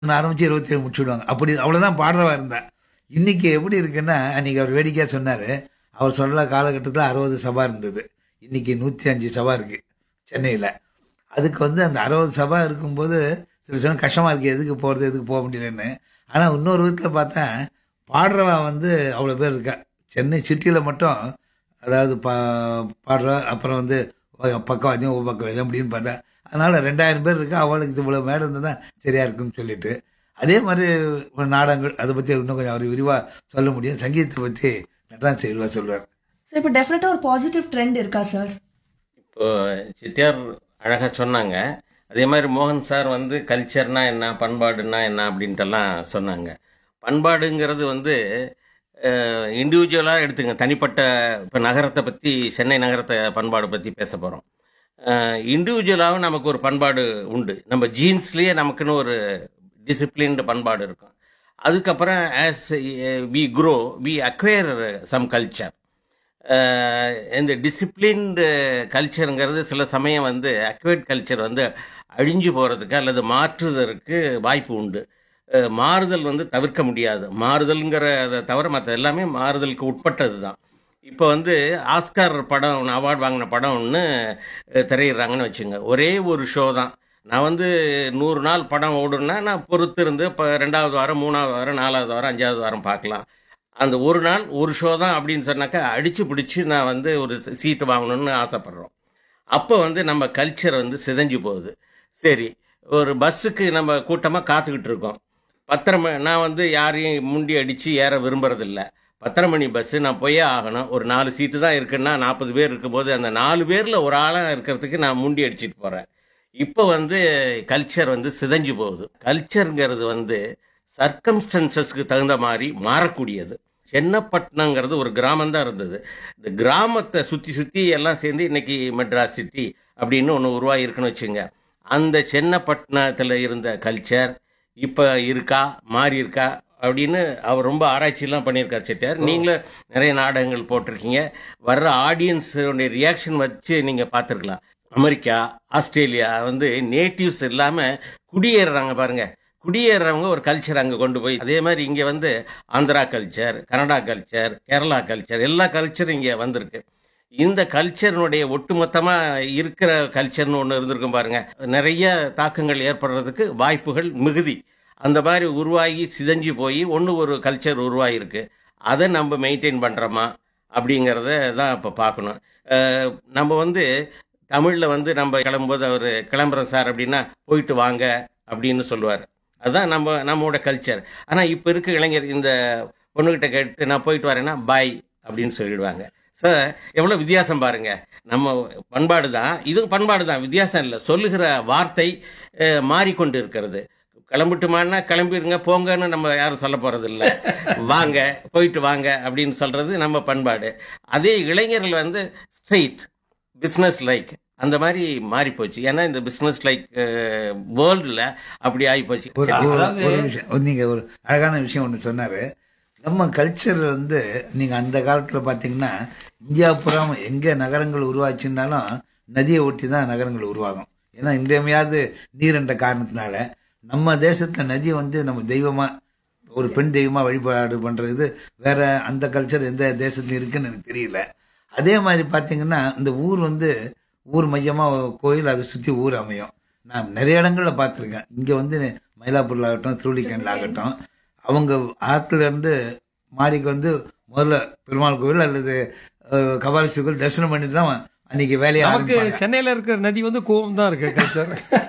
ஆரம்பிச்சு இருபத்தி ஏழு முடிச்சுடுவாங்க அப்படி அவ்வளோதான் பாடுறவா இருந்தா இன்னைக்கு எப்படி இருக்குன்னா அன்னைக்கு அவர் வேடிக்கையாக சொன்னார் அவர் சொல்ல காலகட்டத்தில் அறுபது சபா இருந்தது இன்னைக்கு நூற்றி அஞ்சு சபா இருக்கு சென்னையில் அதுக்கு வந்து அந்த அறுபது சபா இருக்கும்போது சில சமயம் கஷ்டமாக இருக்குது எதுக்கு போகிறது எதுக்கு போக முடியலன்னு ஆனால் இன்னொரு விதத்தில் பார்த்தா பாடுறவா வந்து அவ்வளோ பேர் இருக்கா சென்னை சிட்டியில் மட்டும் அதாவது பா பாடுற அப்புறம் வந்து பக்கம் அதிகம் பக்கம் அதிகம் அப்படின்னு பார்த்தா அதனால் ரெண்டாயிரம் பேர் இருக்கா அவளுக்கு இது இவ்வளோ மேடம் இருந்தால் தான் சரியாக இருக்கும்னு சொல்லிட்டு அதே மாதிரி ஒரு நாடகங்கள் அதை பற்றி இன்னும் கொஞ்சம் அவர் விரிவாக சொல்ல முடியும் சங்கீதத்தை பற்றி நடராஜ் விரிவாக சொல்லுவார் சார் இப்போ டெஃபினட்டாக ஒரு பாசிட்டிவ் ட்ரெண்ட் இருக்கா சார் இப்போ செட்டியார் அழகாக சொன்னாங்க அதே மாதிரி மோகன் சார் வந்து கல்ச்சர்னா என்ன பண்பாடுன்னா என்ன அப்படின்ட்டுலாம் சொன்னாங்க பண்பாடுங்கிறது வந்து இண்டிவிஜுவலாக எடுத்துங்க தனிப்பட்ட இப்போ நகரத்தை பற்றி சென்னை நகரத்தை பண்பாடு பற்றி பேச போகிறோம் இண்டிவிஜுவலாகவும் நமக்கு ஒரு பண்பாடு உண்டு நம்ம ஜீன்ஸ்லேயே நமக்குன்னு ஒரு டிசிப்ளின்டு பண்பாடு இருக்கும் அதுக்கப்புறம் as we grow we acquire some culture இந்த டிசிப்ளின்டு கல்ச்சருங்கிறது சில சமயம் வந்து அக்வேட் கல்ச்சர் வந்து அழிஞ்சு போகிறதுக்கு அல்லது மாற்றுவதற்கு வாய்ப்பு உண்டு அஹ் மாறுதல் வந்து தவிர்க்க முடியாது மாறுதல்ங்கிறத தவிர மற்ற எல்லாமே மாறுதலுக்கு உட்பட்டது தான் இப்போ வந்து ஆஸ்கார் படம் ஒன்று அவார்டு வாங்கின படம் ஒன்று திரையிடுறாங்கன்னு வச்சுங்க ஒரே ஒரு ஷோ தான் நான் வந்து நூறு நாள் படம் ஓடுனா நான் பொறுத்து இருந்து இப்போ ரெண்டாவது வாரம் மூணாவது வாரம் நாலாவது வாரம் அஞ்சாவது வாரம் பார்க்கலாம் அந்த ஒரு நாள் ஒரு ஷோ தான் அப்படின்னு சொன்னாக்கா அடித்து பிடிச்சி நான் வந்து ஒரு சீட்டு வாங்கணும்னு ஆசைப்பட்றோம் அப்போ வந்து நம்ம கல்ச்சர் வந்து சிதைஞ்சு போகுது சரி ஒரு பஸ்ஸுக்கு நம்ம கூட்டமாக காத்துக்கிட்டு இருக்கோம் பத்தரை மணி நான் வந்து யாரையும் முண்டி அடித்து ஏற விரும்புறதில்ல பத்தரை மணி பஸ்ஸு நான் போயே ஆகணும் ஒரு நாலு சீட்டு தான் இருக்குன்னா நாற்பது பேர் இருக்கும்போது அந்த நாலு பேரில் ஒரு ஆளாக இருக்கிறதுக்கு நான் முண்டி அடிச்சிட்டு போகிறேன் இப்போ வந்து கல்ச்சர் வந்து சிதைஞ்சு போகுது கல்ச்சருங்கிறது வந்து சர்க்கம்ஸ்டன்சஸ்க்கு தகுந்த மாதிரி மாறக்கூடியது சென்னப்பட்டினங்கிறது ஒரு கிராமம் தான் இருந்தது இந்த கிராமத்தை சுற்றி சுற்றி எல்லாம் சேர்ந்து இன்னைக்கு மெட்ராஸ் சிட்டி அப்படின்னு ஒன்று உருவாகிருக்குன்னு வச்சுங்க அந்த சென்னப்பட்டினத்தில் இருந்த கல்ச்சர் இப்போ இருக்கா மாறி இருக்கா அப்படின்னு அவர் ரொம்ப ஆராய்ச்சியெல்லாம் பண்ணியிருக்கார் செட்டியார் நீங்களும் நிறைய நாடகங்கள் போட்டிருக்கீங்க வர்ற ஆடியன்ஸோடைய ரியாக்ஷன் வச்சு நீங்கள் பார்த்துருக்கலாம் அமெரிக்கா ஆஸ்திரேலியா வந்து நேட்டிவ்ஸ் இல்லாமல் குடியேறுறாங்க பாருங்க குடியேறவங்க ஒரு கல்ச்சர் அங்கே கொண்டு போய் அதே மாதிரி இங்கே வந்து Andhra culture Kannada culture Kerala culture எல்லா கல்ச்சரும் இங்கே வந்திருக்கு இந்த கல்ச்சரினுடைய ஒட்டுமொத்தமாக இருக்கிற கல்ச்சர்னு ஒன்று இருந்திருக்கும் பாருங்க நிறைய தாக்கங்கள் ஏற்படுறதுக்கு வாய்ப்புகள் மிகுதி அந்த மாதிரி உருவாகி சிதைஞ்சு போய் ஒன்று ஒரு கல்ச்சர் உருவாகிருக்கு அதை நம்ம மெயின்டைன் பண்ணுறோமா அப்படிங்கிறத தான் இப்போ பார்க்கணும் அஹ் நம்ம வந்து தமிழில் வந்து நம்ம கிளம்பும்போது அவர் கிளம்புறோம் சார் அப்படின்னா போயிட்டு வாங்க அப்படின்னு சொல்லுவார் அதுதான் நம்ம நம்மளோட கல்ச்சர் ஆனால் இப்போ இருக்க இளைஞர் இந்த பொண்ணுகிட்ட கேட்டு நான் போயிட்டு வரேன்னா பாய் அப்படின்னு சொல்லிடுவாங்க சார் எவ்வளோ வித்தியாசம் பாருங்க நம்ம பண்பாடு தான் இதுவும் பண்பாடு தான் வித்தியாசம் இல்லை சொல்லுகிற வார்த்தை அஹ், மாறிக்கொண்டு இருக்கிறது கிளம்பிட்டுமான்னா கிளம்பிருங்க போங்கன்னு நம்ம யாரும் சொல்ல போறது இல்ல வாங்க போயிட்டு வாங்க அப்படின்னு சொல்றது நம்ம பண்பாடு அதே இளைஞர்கள் வந்து ஸ்ட்ரெயிட் பிஸ்னஸ் லைக் அந்த மாதிரி மாறி போச்சு ஏன்னா இந்த பிஸ்னஸ் லைக் வேர்ல்டில் அப்படி ஆகி போச்சு ஒரு ஒரு- ஒரு விஷயம் ஒரு நீங்க ஒரு அழகான விஷயம் ஒன்று சொன்னாரு நம்ம கல்ச்சர் வந்து நீங்க அந்த காலத்துல பாத்தீங்கன்னா இந்தியா புறா எங்க நகரங்கள் உருவாச்சுன்னாலும் நதியை ஒட்டி தான் நகரங்கள் உருவாகும் ஏன்னா இன்றியமையாது நீர் என்ற காரணத்தினால நம்ம தேசத்துல நதி வந்து நம்ம தெய்வமா ஒரு பெண் தெய்வமா வழிபாடு பண்றது வேற அந்த கல்ச்சர் எந்த தேசத்துல இருக்குன்னு எனக்கு தெரியல அதே மாதிரி பாத்தீங்கன்னா இந்த ஊர் வந்து ஊர் மையமா கோயில் அதை சுத்தி ஊர் அமையும் நான் நிறைய இடங்கள்ல பார்த்துருக்கேன் இங்க வந்து மயிலாப்பூர்ல ஆகட்டும் திருவள்ளிக்கேணில் ஆகட்டும் அவங்க ஆத்துல இருந்து மாடிக்கு வந்து முதல்ல பெருமாள் கோவில் அல்லது அஹ், கபாலீஸ்வரர் கோவில் தரிசனம் பண்ணிட்டு தான் அன்னைக்கு வேலையை நமக்கு ஆரம்பிப்பாங்க. சென்னையில இருக்கிற நதி வந்து கோவம் தான் இருக்கு கல்ச்சர்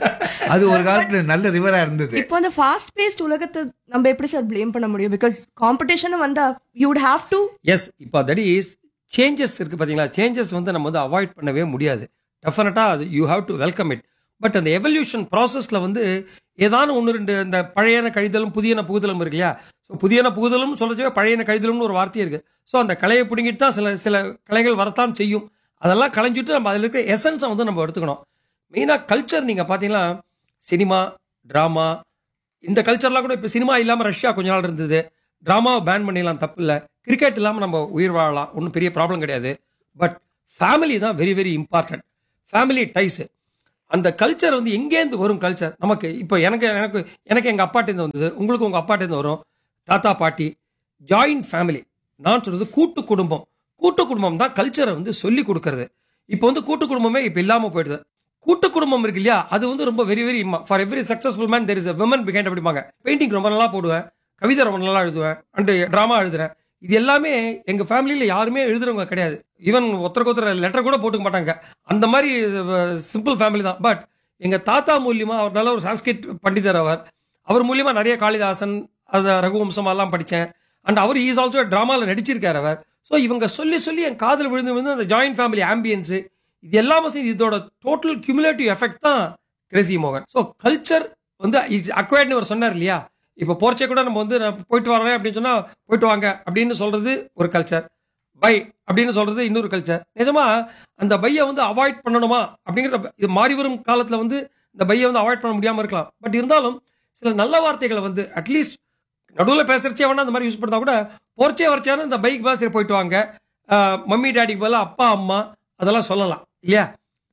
அது ஒரு காலத்துல நல்ல ரிவரா இருந்தது இப்போ அந்த ஃபாஸ்ட் பேஸ்ட் உலகத்தை நம்ம எப்படி சார் ப்ளேம் பண்ண முடியும் பிகாஸ் காம்படிஷனும் வந்தா you would have to yes இப்போ தட் இஸ் சேஞ்சஸ் இருக்கு பாத்தீங்களா சேஞ்சஸ் வந்து நம்ம வந்து அவாய்ட் பண்ணவே முடியாது டெஃபினட்டா அது you have to welcome it but அந்த எவல்யூஷன் ப்ராசஸ்ல வந்து ஏதான ஒன்று ரெண்டு இந்த பழையன கழிதலும் புதியன புகுதலும் இருக்கு இல்லையா ஸோ புதியன புகுதலும் சொல்லச்சவே பழையன கழிதலும்னு ஒரு வார்த்தை இருக்கு ஸோ அந்த கலையை பிடுங்கிட்டு தான் சில சில கலைகள் வரத்தான் செய்யும் அதெல்லாம் களைஞ்சிட்டு நம்ம அதில் இருக்கிற எசன்ஸை வந்து நம்ம எடுத்துக்கணும் மெயினாக கல்ச்சர் நீங்கள் பார்த்தீங்கன்னா சினிமா ட்ராமா இந்த கல்ச்சர்லாம் கூட இப்போ சினிமா இல்லாமல் ரஷ்யா கொஞ்ச நாள் இருந்தது ட்ராமாவை பேன் பண்ணிடலாம் தப்பு இல்லை கிரிக்கெட் இல்லாமல் நம்ம உயிர் வாழலாம் ஒன்றும் பெரிய ப்ராப்ளம் கிடையாது பட் ஃபேமிலி தான் very very important family ties அந்த கல்ச்சர் வந்து எங்கேருந்து வரும் கல்ச்சர் நமக்கு இப்போ எனக்கு எனக்கு எனக்கு எங்கள் அப்பாட்டேருந்து வந்தது உங்களுக்கு உங்கள் அப்பாட்டேருந்து வரும் தாத்தா பாட்டி ஜாயிண்ட் ஃபேமிலி நான் சொல்றது கூட்டு குடும்பம் கூட்டு குடும்பம் தான் கல்ச்சரை வந்து சொல்லி கொடுக்கறது இப்போ வந்து கூட்டு குடும்பமே இப்போ இல்லாமல் போயிடுது கூட்டு குடும்பம் இருக்கு இல்லையா அது வந்து ரொம்ப very very for every successful man there is a women behind அப்படிம்பாங்க பெயிண்டிங் ரொம்ப நல்லா போடுவேன் கவிதை ரொம்ப நல்லா எழுதுவேன் அண்டு ட்ராமா எழுதுறேன் இது எல்லாமே எங்க ஃபேமிலியில யாருமே எழுதுறவங்க கிடையாது ஈவன் ஒருத்தருக்கு ஒருத்தர் லெட்டர் கூட போட்டுக்க மாட்டாங்க அந்த மாதிரி சிம்பிள் ஃபேமிலி தான் பட் எங்க தாத்தா மூலியமா அவர் நல்ல ஒரு சான்ஸ்கிரிட் பண்டிதர் அவர் அவர் மூலியமா நிறைய காளிதாசன் அந்த ரகுவம்சம் எல்லாம் படித்தேன் அண்ட் அவர் ஈஸ் ஆல்சோ ட்ராமாவில் நடிச்சிருக்காரு அவர் ஸோ இவங்க சொல்லி சொல்லி என் காதில் விழுந்து விழுந்து அந்த ஜாயிண்ட் ஃபேமிலி ஆம்பியன்ஸு இது எல்லாமே சேர்ந்து இதோட டோட்டல் கியூமுலேட்டிவ் எஃபெக்ட் தான் கிரேசி மோகன் ஸோ கல்ச்சர் வந்து இட்ஸ் அக்வைர்ட்னு அவர் சொன்னார் இல்லையா இப்போ போர்ச்சே கூட நம்ம வந்து நான் போயிட்டு வரேன் அப்படின்னு சொன்னா போயிட்டு வாங்க அப்படின்னு சொல்றது ஒரு கல்ச்சர் பை அப்படின்னு சொல்றது இன்னொரு கல்ச்சர் நிஜமா அந்த பையை வந்து அவாய்ட் பண்ணணுமா அப்படிங்கிற இது மாறி வரும் காலத்துல வந்து இந்த பையை வந்து அவாய்ட் பண்ண முடியாம இருக்கலாம் பட் இருந்தாலும் சில நல்ல வார்த்தைகளை வந்து அட்லீஸ்ட் நடுவில் பேசுறச்சே வேணா அந்த மாதிரி யூஸ் பண்ணா கூட போர்ச்சே வரைச்சாலும் இந்த பைக் பாஸ் போயிட்டு வாங்க அஹ், மம்மி டாடிக்கு பதிலாக அப்பா அம்மா அதெல்லாம் சொல்லலாம் இல்லையா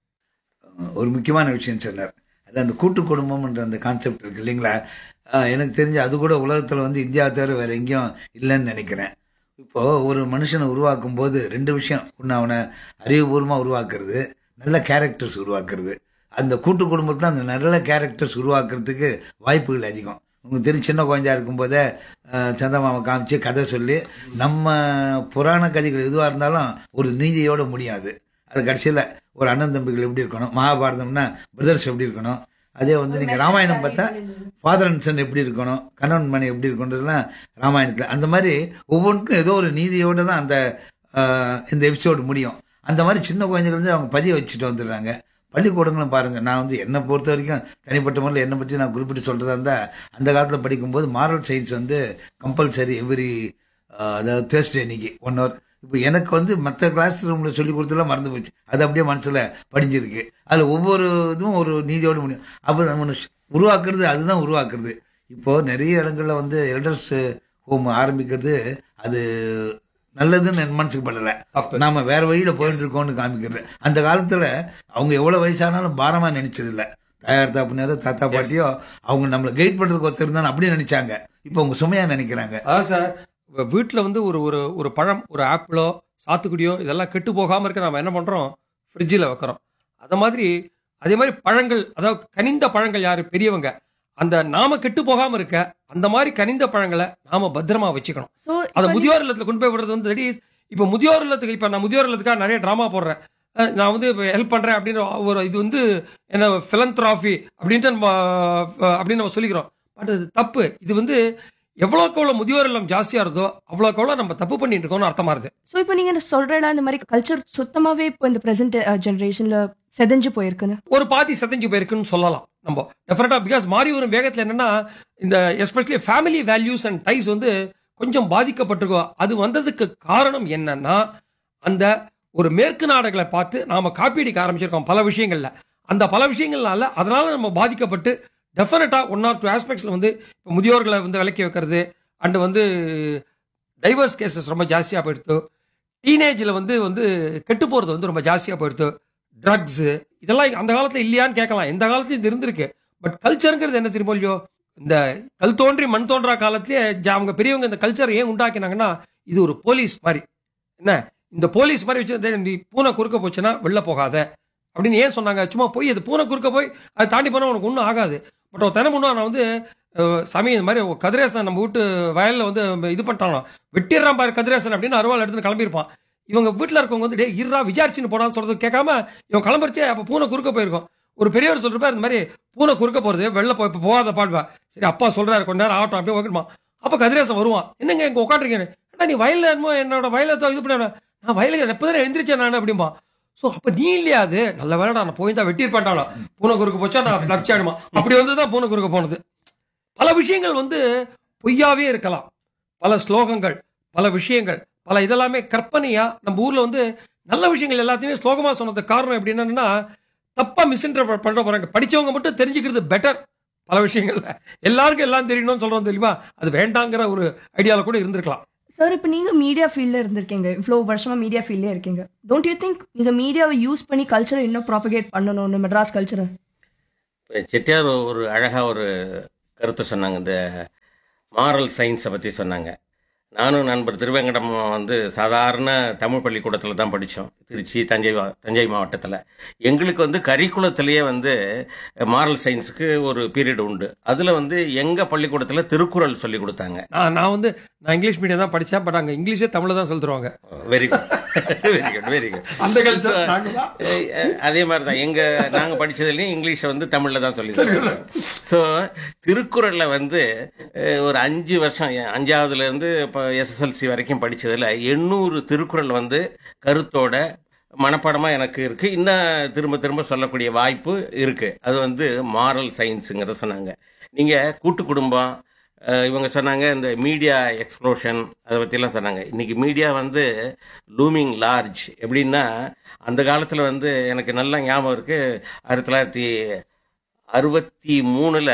ஒரு முக்கியமான விஷயம் சொன்னார் அது அந்த கூட்டு குடும்பம்ன்ற அந்த கான்செப்ட் இருக்கு இல்லைங்களா ஆஹ் எனக்கு தெரிஞ்சு அது கூட உலகத்தில் வந்து இந்தியாவை தவிர வேற எங்கேயும் இல்லைன்னு நினைக்கிறேன் இப்போ ஒரு மனுஷனை உருவாக்கும் போது ரெண்டு விஷயம் ஒன்று அவனை அறிவுபூர்வமாக உருவாக்குறது நல்ல கேரக்டர்ஸ் உருவாக்குறது அந்த கூட்டு குடும்பத்தில் அந்த நல்ல கேரக்டர்ஸ் உருவாக்குறதுக்கு வாய்ப்புகள் அதிகம் உங்களுக்கு தெரியும் சின்ன குழந்தையா இருக்கும்போதே ஆஹ் சந்தமாவை காமிச்சு கதை சொல்லி நம்ம புராண கதைகள் எதுவாக இருந்தாலும் ஒரு நீதியோட முடியாது அது கடைசியில் ஒரு அண்ணன் தம்பிகள் எப்படி இருக்கணும் மகாபாரதம்னா பிரதர்ஸ் எப்படி இருக்கணும் அதே வந்து நீங்கள் ராமாயணம் பார்த்தா ஃபாதர் அண்ட் சன் எப்படி இருக்கணும் கணவன் மனை எப்படி இருக்கணுன்றதுலாம் ராமாயணத்தில் அந்த மாதிரி ஒவ்வொன்றுக்கும் ஏதோ ஒரு நீதியோடு தான் அந்த ஆஹ், இந்த எபிசோடு முடியும் அந்த மாதிரி சின்ன குழந்தைகள் வந்து அவங்க பதிய வச்சுட்டு வந்துடுறாங்க பள்ளிக்கூடங்களும் பாருங்கள் நான் வந்து என்னை பொறுத்த வரைக்கும் தனிப்பட்ட முறையில் என்னை பற்றி நான் குறிப்பிட்டு சொல்கிறதா இருந்தால் அந்த காலத்தில் படிக்கும்போது மாரல் சயின்ஸ் வந்து கம்பல்சரி எவ்ரி அதாவது தேர்ஸ்டே இன்னைக்கு ஒன் ஹவர் இப்போ எனக்கு வந்து மற்ற கிளாஸ் ரூமில் சொல்லி கொடுத்தெல்லாம் மறந்து போச்சு அது அப்படியே மனசில் படிஞ்சிருக்கு அதில் ஒவ்வொரு இதுவும் ஒரு நீதியோடு முடியும் அப்போ நம்ம உருவாக்குறது அதுதான் உருவாக்குறது இப்போது நிறைய இடங்களில் வந்து எல்டர்ஸ் ஹோம் ஆரம்பிக்கிறது அது நல்லதுன்னு என் மனசுக்கு படலை தப்பு. நாம வேற வழியில போயிட்டு இருக்கோம்னு காமிக்கிறது அந்த காலத்துல அவங்க எவ்வளவு வயசானாலும் பாரமா நினைச்சது இல்ல தாயார் தாப்புனாரோ தாத்தா பாட்டியோ அவங்க நம்மளை கைட் பண்றதுக்கு ஒருத்தர் இருந்தாலும் அப்படி நினைச்சாங்க இப்போ அவங்க சுமையா நினைக்கிறாங்க அதான் சார் வீட்டில் வந்து ஒரு ஒரு ஒரு பழம் ஒரு ஆப்பிளோ சாத்துக்குடியோ இதெல்லாம் கெட்டு போகாமல் இருக்க நம்ம என்ன பண்ணுறோம் ஃப்ரிட்ஜில் வைக்கிறோம் அதை மாதிரி அதே மாதிரி பழங்கள் அதாவது கனிந்த பழங்கள் யார் பெரியவங்க அந்த நாம கெட்டு போகாமல் இருக்க அந்த மாதிரி கனிந்த பழங்களை நாம பத்திரமா வச்சுக்கணும் ஸோ அதை முதியோர் இல்லத்துல கொண்டு போய் விடுறது வந்து that is, இப்போ முதியோர் இல்லத்துக்கு இப்போ நான் முதியோர் இல்லத்துக்காக நிறைய ட்ராமா போடுறேன் அஹ் நான் வந்து ஹெல்ப் பண்றேன் அப்படின்னு ஒரு இது வந்து என்ன பிலந்த்ராஃபி அப்படின்ட்டு நம்ம அஹ், அப்படின்னு நம்ம சொல்லிக்கிறோம் பட் அது தப்பு இது வந்து எவ்வளோக்கு எவ்வளோ முதியோர் இல்லம் ஜாஸ்தியா இருந்தோ அவ்வளோக்கு எவ்வளோ நம்ம தப்பு பண்ணிட்டு இருக்கோம்னு அர்த்தமா இருக்கு ஸோ இப்போ நீங்க சொல்றல இந்த மாதிரி கல்ச்சர் சுத்தமாவே இப்போ இந்த ப்ரெசென்ட் ஜெனரேஷன்ல செதஞ்சு போயிருக்குன்னு ஒரு பாதி செதஞ்சு போயிருக்குன்னு சொல்லலாம் நம்ம டெஃபினட்டா பிகாஸ் மாறி வரும் வேகத்தில் என்னன்னா இந்த especially family values and ties வந்து கொஞ்சம் பாதிக்கப்பட்டிருக்கோம் அது வந்ததுக்கு காரணம் என்னன்னா அந்த ஒரு மேற்கு நாடுகளை பார்த்து நாம காப்பீடிக்க ஆரம்பிச்சிருக்கோம் பல விஷயங்கள்ல அந்த பல விஷயங்கள்னால அதனால நம்ம பாதிக்கப்பட்டு டெஃபினட்டா ஒன் ஆர் டூ ஆஸ்பெக்ட்ஸ்ல வந்து இப்போ முதியோர்களை வந்து விலக்கி வைக்கிறது அண்ட் வந்து டைவர்ஸ் கேசஸ் ரொம்ப ஜாஸ்தியாக போயிடுத்து டீனேஜில் வந்து வந்து கெட்டு போகிறது வந்து ரொம்ப ஜாஸ்தியாக போயிடுத்து ட்ரக்ஸு இதெல்லாம் அந்த காலத்தில் இல்லையான்னு கேட்கலாம் எந்த காலத்துலையும் இது இருந்திருக்கு பட் கல்ச்சருங்கிறது என்ன திரும்ப இல்லையோ இந்த கல் தோன்றி மண் தோன்றா காலத்திலே ஜா- அவங்க பெரியவங்க இந்த கல்ச்சரை ஏன் உண்டாக்கினாங்கன்னா இது ஒரு போலீஸ் மாதிரி என்ன இந்த போலீஸ் மாதிரி வச்சு நீ பூனை குறுக்க போச்சுன்னா வெளில போகாத அப்படின்னு ஏன் சொன்னாங்க சும்மா போய் அது பூனை குறுக்க போய் அதை தாண்டி போனால் உனக்கு ஒன்றும் ஆகாது பட் அவன் தினம் பண்ணுவான் நான் வந்து அஹ், சாமி இந்த மாதிரி கதிரேசன் நம்ம வீட்டு வயலில் வந்து இது பண்ணிட்டானோ வெட்டிடுறான் பாரு கதிரேசன் அப்படின்னு அருவாள் எடுத்து கிளம்பியிருப்பான் இவங்க வீட்டில் இருக்கவங்க வந்து டே இருறா விசாரிச்சுன்னு போனான்னு சொல்றது கேட்காம இவன் கிளம்புறச்சே அப்போ பூனை குறுக்க போயிருக்கும் ஒரு பெரியவர் சொல்றப்ப இந்த மாதிரி பூனை குறுக்க போறது வெளில போய் இப்போ போகாத பாடுவா சரி அப்பா சொல்றாரு கொஞ்ச நேரம் ஆகட்டும் அப்படியே உட்காருமா அப்போ கதிரேசன் வருவான் என்னங்க இங்க உட்காந்துருக்கேன் ஏன்னா நீ வயல்ல என்னமோ என்னோட வயலை தான் இது பண்ண நான் வயலுக்கு எப்போதான் எழுந்திரிச்சேன் நான் அப்படிம்பா ஸோ அப்போ நீ இல்லையா அது நல்ல வேலைடா நான் போய் தான் வெட்டியிருப்பான்டாலும் பூனை குறுக்க போச்சா நான் தப்பிச்சாடுமா அப்படி வந்து தான் பூனை குறுக்க போனது பல விஷயங்கள் வந்து பொய்யாவே இருக்கலாம் பல ஸ்லோகங்கள் பல விஷயங்கள் பல இதெல்லாமே கற்பனையா நம்ம ஊர்ல வந்து நல்ல விஷயங்கள் எல்லாத்தையுமே ஸ்லோகமா சொன்னதுக்கு காரணம் எப்படி என்னன்னா தப்பா மிஸ்இன்டர்பிரட் பண்ற போறாங்க படிச்சவங்க மட்டும் தெரிஞ்சுக்கிறது பெட்டர் பல விஷயங்கள்ல எல்லாருக்கும் எல்லாம் தெரியணும்னு சொல்றோம் தெரியுமா அது வேண்டாங்கிற ஒரு ஐடியால கூட இருந்திருக்கலாம் சார் இப்போ நீங்க மீடியா ஃபீல்ட்ல இருந்திருக்கீங்க இவ்வளோ வருஷமா மீடியா ஃபீல்ட்ல இருக்கீங்க டோன்ட் யூ திங்க் நீங்க மீடியாவை யூஸ் பண்ணி கல்ச்சரை இன்னும் ப்ராபகேட் பண்ணணும்னு மெட்ராஸ் கல்ச்சரை இப்ப செட்டியார் ஒரு அழகாக ஒரு கருத்தை சொன்னாங்க இந்த மாரல் சயின்ஸை பற்றி சொன்னாங்க நானும் நண்பர் திருவேங்கடம் வந்து சாதாரண தமிழ் பள்ளிக்கூடத்தில் தான் படித்தோம் திருச்சி தஞ்சை வா- தஞ்சை மாவட்டத்தில் எங்களுக்கு வந்து கரிக்குலத்திலேயே வந்து மாரல் சயின்ஸுக்கு ஒரு பீரியட் உண்டு அதில் வந்து எங்கள் பள்ளிக்கூடத்தில் திருக்குறள் சொல்லி கொடுத்தாங்க நான் நான் வந்து நான் இங்கிலீஷ் மீடியம் தான் படித்தேன் பட் அங்கே இங்கிலீஷே தமிழில் தான் சொல்லி தருவாங்க very good very good very good அந்த கல்ச்சர் நாங்கள் தான் அதே மாதிரி தான் எங்க நாங்க படிச்சதுலயும் இங்கிலீஷை வந்து தமிழ்ல தான் சொல்லி தருவாங்க ஸோ திருக்குறள்ல வந்து அஹ், ஒரு அஞ்சு வருஷம் எ- அஞ்சாவதுல இருந்து இப்போ எஸ்எஸ்எல்சி வரைக்கும் படிச்சதுல எண்ணூறு திருக்குறள் வந்து கருத்தோட மனப்பாடமா எனக்கு இருக்கு இன்னும் திரும்ப திரும்ப சொல்லக்கூடிய வாய்ப்பு இருக்கு அது வந்து மாரல் சயின்ஸுங்கிறத சொன்னாங்க நீங்க கூட்டு குடும்பம் அஹ், இவங்க சொன்னாங்க இந்த மீடியா எக்ஸ்ப்ளோஷன் அதை பற்றிலாம் சொன்னாங்க இன்னைக்கு மீடியா வந்து லூமிங் லார்ஜ் எப்படின்னா அந்த காலத்தில் வந்து எனக்கு நல்லா ஞாபகம் இருக்கு ஆயிரத்தி தொள்ளாயிரத்தி அறுபத்தி மூணில்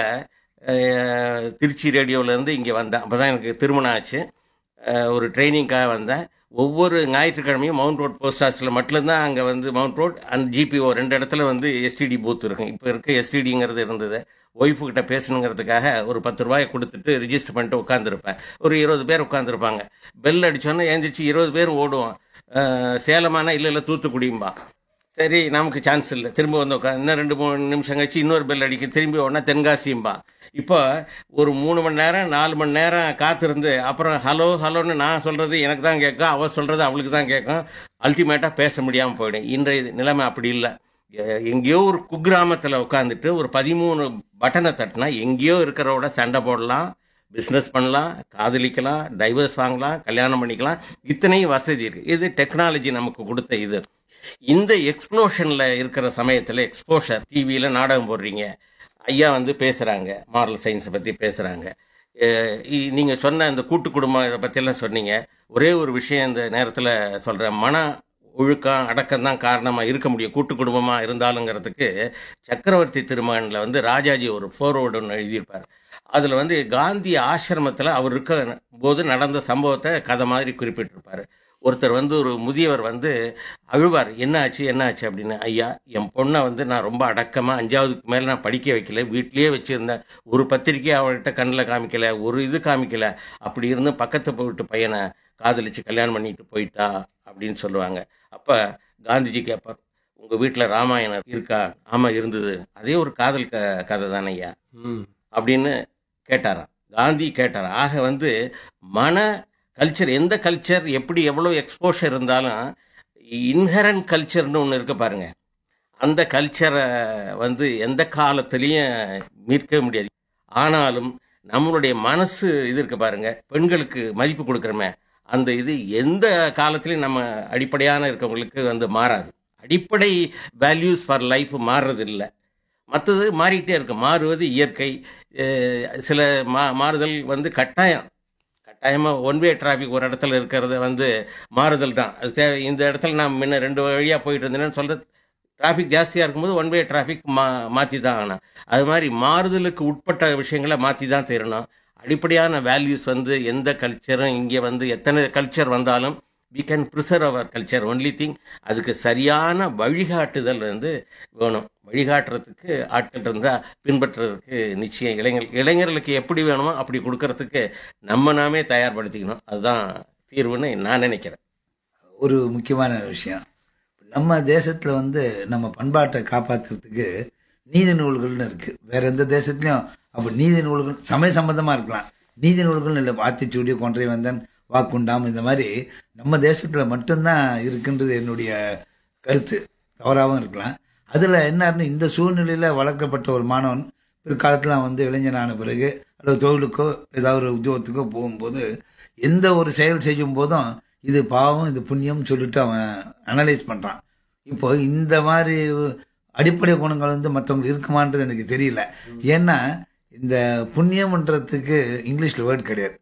திருச்சி ரேடியோவிலேருந்து இங்கே வந்தேன் அப்போ தான் எனக்கு திருமணம் ஆச்சு அஹ், ஒரு ட்ரைனிங்காக வந்தேன் ஒவ்வொரு ஞாயிற்றுக்கிழமையும் மவுண்ட் ரோட் போஸ்ட் ஆஃபீஸில் மட்டும்தான் அங்கே வந்து மவுண்ட் ரோட் அண்ட் ஜிபிஓ ரெண்டு இடத்துல வந்து எஸ்டிடி பூத் இருக்கும் இப்போ இருக்க எஸ்டிடிங்கிறது இருந்தது ஒய்ஃபு கிட்ட பேசணுங்கிறதுக்காக ஒரு பத்து ரூபாயை கொடுத்துட்டு ரிஜிஸ்டர் பண்ணிட்டு உட்காந்துருப்பேன் ஒரு இருபது பேர் உட்காந்துருப்பாங்க பெல் அடிச்சோன்னே ஏந்திரிச்சு இருபது பேர் ஓடுவோம் அஹ், சேலமானா இல்லை இல்லை தூத்துக்குடியும்பா சரி நமக்கு சான்ஸ் இல்லை திரும்ப வந்து உட்காந்து இன்னும் ரெண்டு மூணு நிமிஷம் கழிச்சு இன்னொரு பெல் அடிக்க திரும்பி உடனே தென்காசியும்பா இப்போ ஒரு மூணு மணி நேரம் நாலு மணி நேரம் காத்திருந்து அப்புறம் ஹலோ ஹலோன்னு நான் சொல்றது எனக்கு தான் கேட்கும் அவ சொல்றது அவளுக்கு தான் கேட்கும் அல்டிமேட்டா பேச முடியாமல் போயிடும் இன்றைய நிலைமை அப்படி இல்லை எ- எங்கேயோ ஒரு குக்கிராமத்தில் உட்காந்துட்டு ஒரு பதிமூணு பட்டனை தட்டினா எங்கேயோ இருக்கிறவோட சண்டை போடலாம் பிஸ்னஸ் பண்ணலாம் காதலிக்கலாம் டைவர்ஸ் வாங்கலாம் கல்யாணம் பண்ணிக்கலாம் இத்தனையும் வசதி இருக்கு இது டெக்னாலஜி நமக்கு கொடுத்த இது இந்த எக்ஸ்ப்ளோஷன்ல இருக்கிற சமயத்தில் எக்ஸ்போஷர் டிவியில் நாடகம் போடுறீங்க ஐயா வந்து பேசுறாங்க மாரல் சயின்ஸை பத்தி பேசுறாங்க அஹ் இ- நீங்க சொன்ன இந்த கூட்டு குடும்பம் இதை பத்தியெல்லாம் சொன்னீங்க ஒரே ஒரு விஷயம் இந்த நேரத்தில் சொல்றேன் மன ஒழுக்கம் அடக்கம் தான் காரணமா இருக்க முடியும் கூட்டு குடும்பமா இருந்தாலுங்கிறதுக்கு சக்கரவர்த்தி திருமகனில் வந்து ராஜாஜி ஒரு ஃபோர்வேர்டு ஒன்று எழுதியிருப்பார் அதில் வந்து காந்தி ஆசிரமத்தில் அவர் இருக்க போது நடந்த சம்பவத்தை கதை மாதிரி குறிப்பிட்டிருப்பார் ஒருத்தர் வந்து ஒரு முதியவர் வந்து அழுவார் என்ன ஆச்சு என்ன ஆச்சு அப்படின்னு ஐயா என் பொண்ணை வந்து நான் ரொம்ப அடக்கமாக அஞ்சாவதுக்கு மேலே நான் படிக்க வைக்கல வீட்லேயே வச்சுருந்தேன் ஒரு பத்திரிக்கை அவள்கிட்ட கண்ணில் காமிக்கல ஒரு இது காமிக்கல அப்படி இருந்து பக்கத்து வீட்டு பையனை காதலிச்சு கல்யாணம் பண்ணிட்டு போயிட்டா அப்படின்னு சொல்லுவாங்க அப்போ காந்திஜி கேட்பார் உங்கள் வீட்டில் ராமாயணம் இருக்கா ஆமாம் இருந்தது அதே ஒரு காதல் க கதை தானே ஐயா அப்படின்னு கேட்டாராம் காந்தி கேட்டாராம் ஆக வந்து மன கல்ச்சர் எந்த கல்ச்சர் எப்படி எவ்வளோ எக்ஸ்போஷர் இருந்தாலும் இன்ஹரண்ட் கல்ச்சர்னு ஒன்று இருக்கு பாருங்க அந்த கல்ச்சரை வந்து எந்த காலத்துலேயும் மீட்கவே முடியாது ஆனாலும் நம்மளுடைய மனசு இது இருக்கு பாருங்க பெண்களுக்கு மதிப்பு கொடுக்குறோமே அந்த இது எந்த காலத்துலையும் நம்ம அடிப்படையான இருக்கவங்களுக்கு வந்து மாறாது அடிப்படை வேல்யூஸ் ஃபார் லைஃப் மாறுறது இல்லை மற்றது மாறிக்கிட்டே இருக்கு மாறுவது இயற்கை அஹ் சில மா மாறுதல் வந்து கட்டாயம் கட்டாயமாக ஒன் வே டிராஃபிக் ஒரு இடத்துல இருக்கிறது வந்து மாறுதல் தான் அது தேவை இந்த இடத்துல நான் முன்ன ரெண்டு வழியாக போயிட்டு இருந்தேன்னு சொல்கிறது டிராஃபிக் ஜாஸ்தியாக இருக்கும்போது ஒன் வே டிராஃபிக் மா மாற்றி தான் ஆகணும் அது மாதிரி மாறுதலுக்கு உட்பட்ட விஷயங்களை மாற்றி தான் தரணும் அடிப்படையான வேல்யூஸ் வந்து எந்த கல்ச்சரும் இங்கே வந்து எத்தனை கல்ச்சர் வந்தாலும் we can preserve our culture only thing அதுக்கு சரியான வழிகாட்டுதல் வந்து வேணும் வழிகாட்டுறதுக்கு ஆட்கள் இருந்தால் பின்பற்றுறதுக்கு நிச்சயம் இளைஞர் இளைஞர்களுக்கு எப்படி வேணுமோ அப்படி கொடுக்கறதுக்கு நம்ம நாமே தயார்படுத்திக்கணும் அதுதான் தீர்வுன்னு நான் நினைக்கிறேன் ஒரு முக்கியமான விஷயம் நம்ம தேசத்தில் வந்து நம்ம பண்பாட்டை காப்பாற்றுறதுக்கு நீதி நூல்கள்னு இருக்கு வேற எந்த தேசத்துலையும் அப்போ நீதி நூல்கள் சமய சம்பந்தமாக இருக்கலாம் நீதி நூல்கள்னு இல்லை ஆத்திச்சூடி கொன்றை வந்தன் வாக்குண்டாம் இந்த மாதிரி நம்ம தேசத்தில் மட்டும்தான் இருக்குன்றது என்னுடைய கருத்து தவறாகவும் இருக்கலாம் அதில் என்னன்னு இந்த சூழ்நிலையில் வளர்க்கப்பட்ட ஒரு மாணவன் பிற்காலத்தில் வந்து இளைஞனான பிறகு அல்லது தொழிலுக்கோ ஏதாவது ஒரு உத்தியோகத்துக்கோ போகும்போது எந்த ஒரு செயல் செய்யும் போதும் இது பாவம் இது புண்ணியம் சொல்லிட்டு அவன் அனலைஸ் பண்ணுறான் இப்போ இந்த மாதிரி அடிப்படை குணங்கள் வந்து மற்றவங்களுக்கு இருக்குமான்றது எனக்கு தெரியல ஏன்னா இந்த புண்ணியம்ன்றதுக்கு இங்கிலீஷில் வேர்டு கிடையாது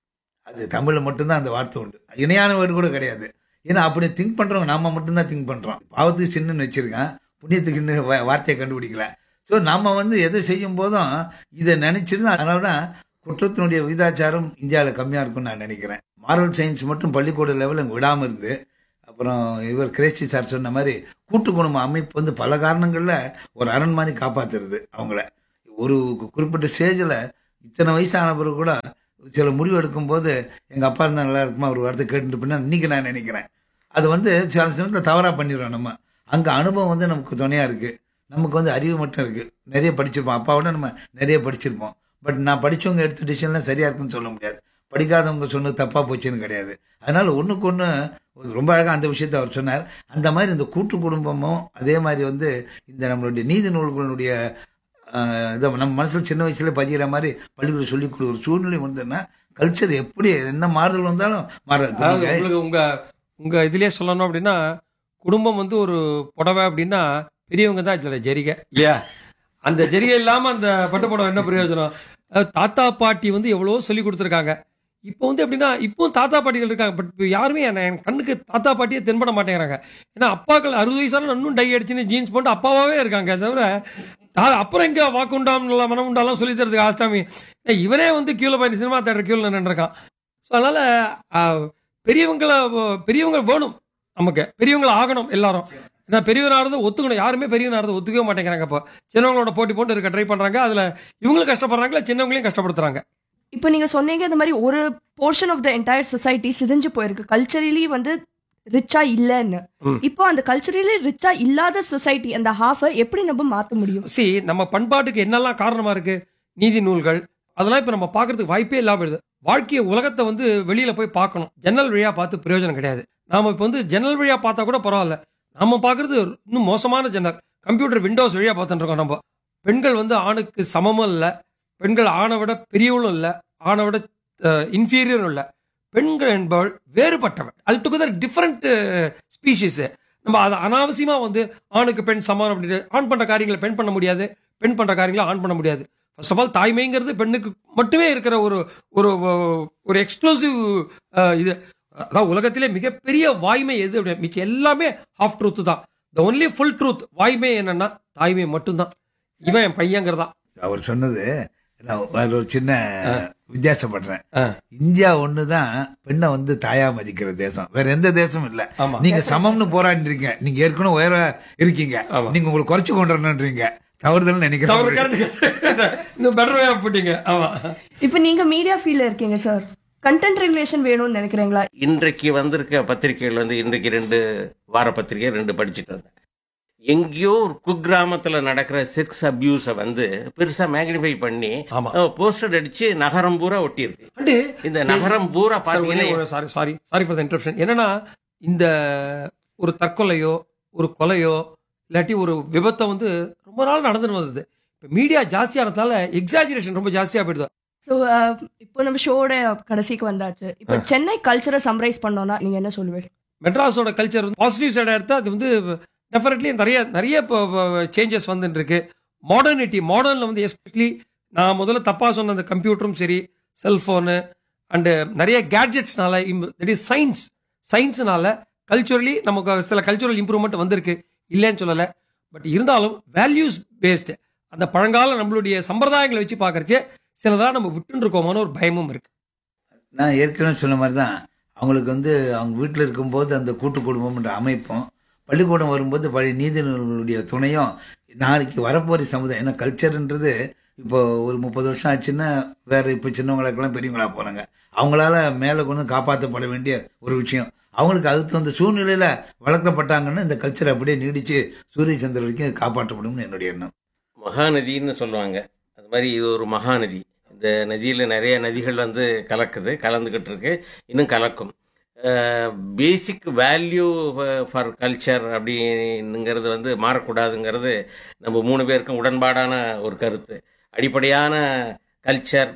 அது தமிழில் மட்டும்தான் அந்த வார்த்தை உண்டு இணையான வேர்டு கூட கிடையாது ஏன்னா அப்படி திங்க் பண்ணுறவங்க நம்ம மட்டும்தான் திங்க் பண்ணுறோம் பாவத்துக்கு சின்னன்னு வச்சுருக்கேன் புண்ணியத்துக்கு இன்னும் வா- வார்த்தையை கண்டுபிடிக்கல ஸோ நம்ம வந்து எதை செய்யும் போதும் இதை நினச்சிட்டு அதனால தான் குற்றத்தினுடைய விகிதாச்சாரம் இந்தியாவில் கம்மியாக இருக்கும்னு நான் நினைக்கிறேன் மாரல் சயின்ஸ் மட்டும் பள்ளிக்கூட லெவலில் விடாமல் இருந்து அப்புறம் இவர் கிரேசி சார் சொன்ன மாதிரி கூட்டு குடும்ப அமைப்பு வந்து பல காரணங்களில் ஒரு அரண் மாதிரி காப்பாத்துறது அவங்கள ஒரு குறிப்பிட்ட ஸ்டேஜில் இத்தனை வயசான பிறகு கூட சில முடிவு எடுக்கும்போது எங்கள் அப்பா இருந்தால் நல்லா இருக்குமா ஒரு வார்த்தை கேட்டுட்டு பின்னா இன்னைக்கு நான் நினைக்கிறேன் அது வந்து சில சமயத்தில் தவறாக பண்ணிடுறோம் நம்ம அங்கே அனுபவம் வந்து நமக்கு துணையாக இருக்குது நமக்கு வந்து அறிவு மட்டும் இருக்குது நிறைய படிச்சிருப்போம் அப்பாவோட நம்ம நிறைய படிச்சிருப்போம் பட் நான் படித்தவங்க எடுத்த டிசிஷன்லாம் சரியாக இருக்குன்னு சொல்ல முடியாது படிக்காதவங்க சொன்னது தப்பாக போச்சுன்னு கிடையாது அதனால் ஒன்றுக்கு ஒன்று ரொம்ப அழகாக அந்த விஷயத்தை அவர் சொன்னார் அந்த மாதிரி இந்த கூட்டு குடும்பமும் அதே மாதிரி வந்து இந்த நம்மளுடைய நீதி நூல்களுடைய ஆஹ், இதை நம்ம மனசில் சின்ன வயசுல பதிகிற மாதிரி பள்ளிக்கூடம் சொல்லிக் கொடுக்குற சூழ்நிலை வந்ததுன்னா கல்ச்சர் எப்படி என்ன மாறுதல் வந்தாலும் மாறாது இப்ப அதாவது நீங்க- உங்களுக்கு உங்க உங்க இதுலயே சொல்லணும் அப்படின்னா குடும்பம் வந்து ஒரு புடவை அப்படின்னா பெரியவங்க தான் இதுல ஜரிகை இல்லையா அந்த ஜரிகை இல்லாம அந்த பட்டு புடவை என்ன பிரயோஜனம் அதாவது தாத்தா பாட்டி வந்து எவ்வளவோ சொல்லி கொடுத்துருக்காங்க இப்போ வந்து எப்படின்னா இப்பவும் தாத்தா பாட்டிகள் இருக்காங்க பட் இப்போ யாருமே என்ன- என் கண்ணுக்கு தாத்தா பாட்டியே தென்பட மாட்டேங்கிறாங்க ஏன்னா அப்பாக்கள் அறுபது வயசான இன்னும் டை அடிச்சுன்னு ஜீன்ஸ் போட்டு அப்பாவாவே இருக்காங்க தவிர தா- அப்புறம் எங்க வாக்கு உண்டாம் மனம் உண்டாலாம் சொல்லி தரதுக்கு ஆசாமி ஏய், இவனே வந்து கியூல போய் சினிமா தேட்டர் கியூல நின்றுருக்கான் ஸோ அதனால ஆஹ், பெரியவங்கள பெரியவங்க வேணும் நமக்கு பெரியவங்கள ஆகணும் எல்லாரும் ஏன்னா பெரியவனாக ஒத்துக்கணும் யாருமே பெரியவனாக ஒத்துக்கவே மாட்டேங்கிறாங்க இப்போ சின்னவங்களோட போட்டி போட்டு இருக்க ட்ரை பண்றாங்க அதுல இவங்களும் கஷ்டப்படுறாங்களா சின்னவங்களையும் கஷ்டப்படுத்துறாங்க இப்போ நீங்க சொன்னீங்க இந்த மாதிரி ஒரு portion of the entire society சிதைஞ்சு போயிருக்கு கல்ச்சரலி வந்து ரிச்சா இல்லைன்னு ம். இப்போ அந்த கல்ச்சரலி ரிச்சா இல்லாத சொசைட்டி அந்த ஹாஃபை எப்படி நம்ம மாத்த முடியும் சி நம்ம பண்பாட்டுக்கு என்னெல்லாம் காரணமா இருக்கு நீதி நூல்கள் அதெல்லாம் இப்ப நம்ம பார்க்கறதுக்கு வாய்ப்பே இல்லாம போயிடுது வாழ்க்கைய உலகத்தை வந்து வெளியில போய் பார்க்கணும் ஜன்னல் வழியா பார்த்து பிரயோஜனம் கிடையாது நாம இப்ப வந்து ஜன்னல் வழியா பார்த்தா கூட பரவாயில்ல நம்ம பார்க்கறது இன்னும் மோசமான ஜன்னல் கம்ப்யூட்டர் விண்டோஸ் வழியா பார்த்துட்டு இருக்கோம் நம்ம பெண்கள் வந்து ஆணுக்கு சமமும் இல்லை பெண்கள் ஆணை விட பெரியவளும் இல்லை ஆணை விட இன்ஃபீரியரும் இல்லை பெண்கள் என்பவள் வேறுபட்டவள் அல்டுகெதர் டிஃப்ரெண்ட் ஸ்பீஷிஸ் நம்ம அதை அனாவசியமா வந்து ஆணுக்கு பெண் சமானம் அப்படின்னு ஆண் பண்ற காரியங்களை பெண் பண்ண முடியாது பெண் பண்ற காரியங்களை ஆண் பண்ண முடியாது ஃபர்ஸ்ட் ஆஃப் ஆல் தாய்மைங்கிறது பெண்ணுக்கு மட்டுமே இருக்கிற ஒரு ஒரு ஒரு எக்ஸ்க்ளூசிவ் இது அதான் உலகத்திலே மிகப்பெரிய வாய்மை எது அப்படின்னு மிச்சம் எல்லாமே ஹாஃப் ட்ரூத் தான் த ஒன்லி ஃபுல் ட்ரூத் வாய்மை என்னன்னா தாய்மை மட்டும்தான் இவன் என் பையங்கிறதான் அவர் சொன்னது நான் அதில் ஒரு சின்ன வித்தியாசப்படுறேன் ஆ. இந்தியா ஒன்று தான் பெண்ணை வந்து தாயா மதிக்கிற தேசம் வேற எந்த தேசமும் இல்ல ஆமா. நீங்க சமம்னு போராடிறீங்க நீங்க ஏற்கனவே உயர இருக்கீங்க ஆமா. நீங்க உங்களுக்கு குறைச்சு கொண்டு வரணுன்றீங்க தவறுதல் தவறு நினைக்கிறேன் correct. இன்னும் பெட்டர் வே ஆஃப் புட்டிங்க ஆமா இப்போ நீங்க மீடியா ஃபீல்ட்ல இருக்கீங்க சார் கண்டென்ட் ரெகுலேஷன் வேணும்னு நினைக்கிறீங்களா இன்றைக்கு வந்திருக்க பத்திரிகைகள் வந்து இன்றைக்கு ரெண்டு வார பத்திரிகை ரெண்டு படிச்சுட்டு வந்தேன் எங்கேயோ ஒரு குக்கிராமத்துல நடக்கிற செக்ஸ் அபியூஸை வந்து பெருசா மேக்னிஃபை பண்ணி ஆமா. போஸ்டர் அடிச்சு நகரம் பூரா ஒட்டியிருக்கு அண்டு இந்த நகரம் பூரா பாத்தீங்கன்னா sorry sorry sorry for the interruption என்னன்னா இந்த ஒரு தற்கொலையோ ஒரு கொலையோ இல்லாட்டி ஒரு விபத்தை வந்து ரொம்ப நாள் நடந்துன்னு வந்தது இப்போ மீடியா ஜாஸ்தியானதால எக்ஸாஜுரேஷன் ரொம்ப ஜாஸ்தியா போயிடுது ஸோ இப்போ நம்ம ஷோட கடைசிக்கு வந்தாச்சு இப்போ சென்னை கல்ச்சரை சம்ரைஸ் பண்ணோம்னா நீங்க என்ன சொல்லுவீங்க மெட்ராஸோட கல்ச்சர் வந்து பாசிட்டிவ் சைடாக எடுத்தா அது வந்து டெஃபினெட்லி நிறைய நிறைய சேஞ்சஸ் வந்துட்டு இருக்கு மாடர்னிட்டி மாடர்னில் வந்து எஸ்பெஷலி நான் முதல்ல தப்பாக சொன்ன அந்த கம்ப்யூட்டரும் சரி செல்ஃபோனு அண்டு நிறைய கேட்ஜெட்ஸ்னால தட் இஸ் சயின்ஸ் சயின்ஸ்னால கல்ச்சுரலி நமக்கு சில கல்ச்சுரல் இம்ப்ரூவ்மெண்ட் வந்திருக்கு இல்லைன்னு சொல்லலை பட் இருந்தாலும் வேல்யூஸ் பேஸ்டு அந்த பழங்கால நம்மளுடைய சம்பிரதாயங்களை வச்சு பார்க்கறச்சே சிலதெல்லாம் நம்ம விட்டுன்னு இருக்கோமோன்னு ஒரு பயமும் இருக்கு நான் ஏற்கனவே சொன்ன மாதிரி தான் அவங்களுக்கு வந்து அவங்க வீட்டில் இருக்கும்போது அந்த கூட்டு குடும்பம்ன்ற அமைப்பும் பள்ளிக்கூடம் வரும்போது பழைய நீதிநூல்களுடைய துணையும் நாளைக்கு வரப்போகிற சமுதாயம் ஏன்னா கல்ச்சர்ன்றது இப்போ ஒரு முப்பது வருஷம் ஆச்சுன்னா வேற இப்போ சின்னவங்களுக்கெல்லாம் பெரியவங்களா போறாங்க அவங்களால மேலே கொண்டு வந்து காப்பாற்றப்பட வேண்டிய ஒரு விஷயம் அவங்களுக்கு அதுக்கு அந்த சூழ்நிலையில வளர்க்கப்பட்டாங்கன்னா இந்த கல்ச்சர் அப்படியே நீடிச்சு சூரிய சந்திர வரைக்கும் இது காப்பாற்றப்படும்னு என்னுடைய எண்ணம் மகாநதின்னு சொல்லுவாங்க அது மாதிரி இது ஒரு மகாநதி இந்த நதியில் நிறைய நதிகள் வந்து கலக்குது கலந்துக்கிட்டு இருக்கு இன்னும் கலக்கும் பேசிக் வேல்யூ ஃபார் கல்ச்சர் அப்படிங்கிறது வந்து மாறக்கூடாதுங்கிறது நம்ம மூணு பேருக்கும் உடன்பாடான ஒரு கருத்து அடிப்படையான கல்ச்சர்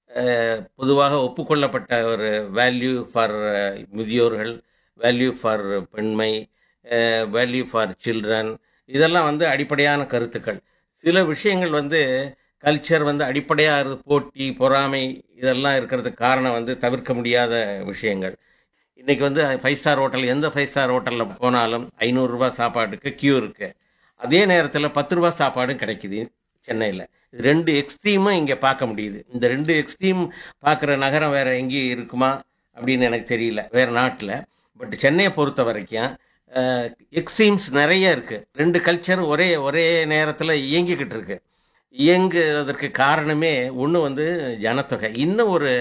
பொதுவாக ஒப்புக்கொள்ளப்பட்ட ஒரு வேல்யூ ஃபார் முதியோர்கள் வேல்யூ ஃபார் பெண்மை வேல்யூ ஃபார் சில்ட்ரன் இதெல்லாம் வந்து அடிப்படையான கருத்துக்கள் சில விஷயங்கள் வந்து கல்ச்சர் வந்து அடிப்படையாக இருந்து போட்டி பொறாமை இதெல்லாம் இருக்கிறதுக்கு காரணம் வந்து தவிர்க்க முடியாத விஷயங்கள் இன்னைக்கு வந்து ஃபைவ் ஸ்டார் ஹோட்டல் எந்த ஃபைவ் ஸ்டார் ஹோட்டலில் போனாலும் ஐநூறுரூபா சாப்பாட்டுக்கு கியூ இருக்கு அதே நேரத்தில் பத்து ரூபா சாப்பாடும் கிடைக்குது சென்னையில் இது ரெண்டு எக்ஸ்ட்ரீமும் இங்கே பார்க்க முடியுது இந்த ரெண்டு எக்ஸ்ட்ரீம் பார்க்குற நகரம் வேற எங்கேயும் இருக்குமா அப்படின்னு எனக்கு தெரியல வேற நாட்டில் பட் சென்னையை பொறுத்த வரைக்கும் எக்ஸ்ட்ரீம்ஸ் நிறைய இருக்குது ரெண்டு கல்ச்சர் ஒரே ஒரே நேரத்தில் இயங்கிக்கிட்டு இருக்கு இயங்குவதற்கு காரணமே ஒன்று வந்து ஜனத்தொகை இன்னும் ஒரு